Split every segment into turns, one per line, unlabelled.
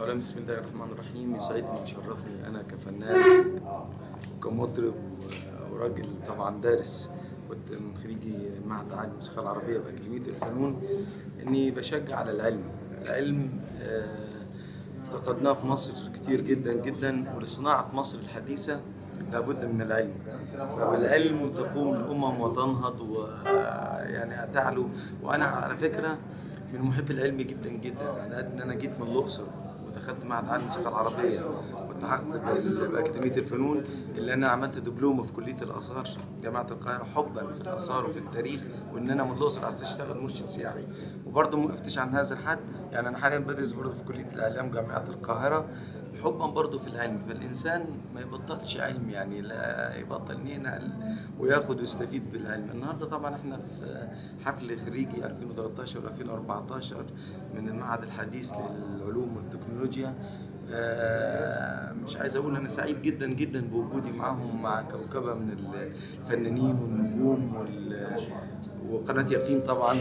أولا بسم الله الرحمن الرحيم يسعدني ويشرفني أنا كفنان وكمطرب وراجل طبعا دارس كنت من خريجي معهد عالي الموسيقى العربية بأكاديمية الفنون إني بشجع على العلم العلم آه، افتقدناه في مصر كتير جدا جدا ولصناعة مصر الحديثة لابد من العلم فبالعلم تقوم الأمم وتنهض ويعني تعلو وأنا على فكرة من محب العلم جدا جدا على قد ان انا جيت من الاقصر ودخلت معهد عالي الموسيقى العربيه والتحقت بال- باكاديميه الفنون اللي انا عملت دبلومه في كليه الاثار جامعه القاهره حبا في الاثار وفي التاريخ وان انا من الاقصر عايز اشتغل مرشد سياحي وبرضه ما وقفتش عن هذا الحد يعني انا حاليا بدرس برضه في كليه الاعلام جامعه القاهره حبا برضه في العلم فالانسان ما يبطلش علم يعني لا يبطل ينقل وياخد ويستفيد بالعلم النهارده طبعا احنا في حفل خريجي 2013 و2014 من المعهد الحديث للعلوم والتكنولوجيا آه، مش عايز اقول انا سعيد جدا جدا بوجودي معاهم مع كوكبه من الفنانين والنجوم وال وقناة يقين طبعا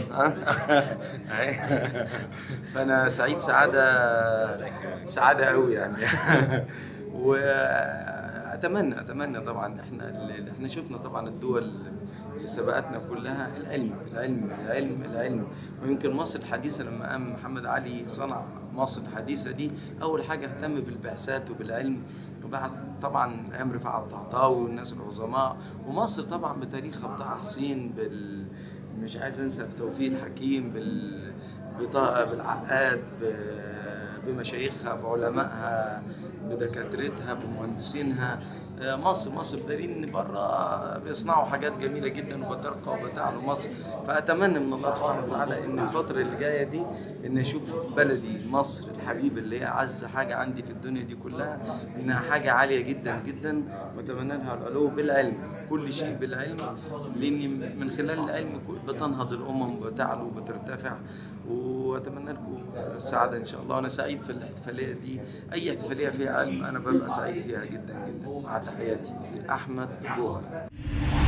فأنا سعيد سعادة سعادة قوي يعني وأتمنى أتمنى طبعا احنا اللي احنا شفنا طبعا الدول اللي سبقتنا كلها العلم العلم العلم العلم ويمكن مصر الحديثة لما قام محمد علي صنع مصر الحديثة دي أول حاجة اهتم بالبعثات وبالعلم وبعث طبعا ايام رفاعة الطهطاوي والناس العظماء ومصر طبعا بتاريخها بتاع حسين بال مش عايز انسى بتوفيق الحكيم بال بطاقة بالعقاد ب- بمشايخها بعلمائها بدكاترتها بمهندسينها آه، مصر مصر بدليل ان بره بيصنعوا حاجات جميله جدا وبترقى وبتعلو مصر فاتمنى من الله سبحانه وتعالى ان الفتره اللي جايه دي ان اشوف بلدي مصر الحبيبه اللي هي اعز حاجه عندي في الدنيا دي كلها انها حاجه عاليه جدا جدا واتمنى لها العلو بالعلم كل شيء بالعلم لان من خلال العلم كل- بتنهض الامم وتعلو وبترتفع واتمنى لكم السعاده ان شاء الله وانا سعيد في الاحتفاليه دي اي احتفاليه فيها علم انا ببقى سعيد فيها جدا جدا مع تحياتي احمد جوهر